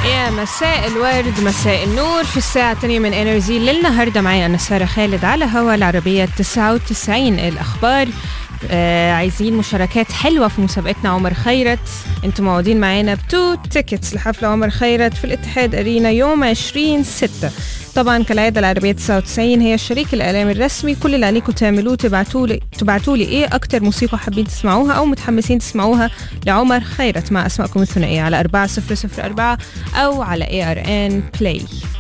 يا مساء الورد مساء النور في الساعة الثانية من انرجي للنهاردة معي أنا سارة خالد على هوا العربية 99 الأخبار آه عايزين مشاركات حلوة في مسابقتنا عمر خيرت انتم موعودين معانا بتو تيكتس لحفلة عمر خيرت في الاتحاد أرينا يوم 20 6 طبعا كالعادة العربية 99 هي الشريك الإعلامي الرسمي كل اللي عليكم تعملوه تبعتوا لي تبعتوا لي إيه أكتر موسيقى حابين تسمعوها أو متحمسين تسمعوها لعمر خيرت مع أسمائكم الثنائية على 4004 أو على ARN Play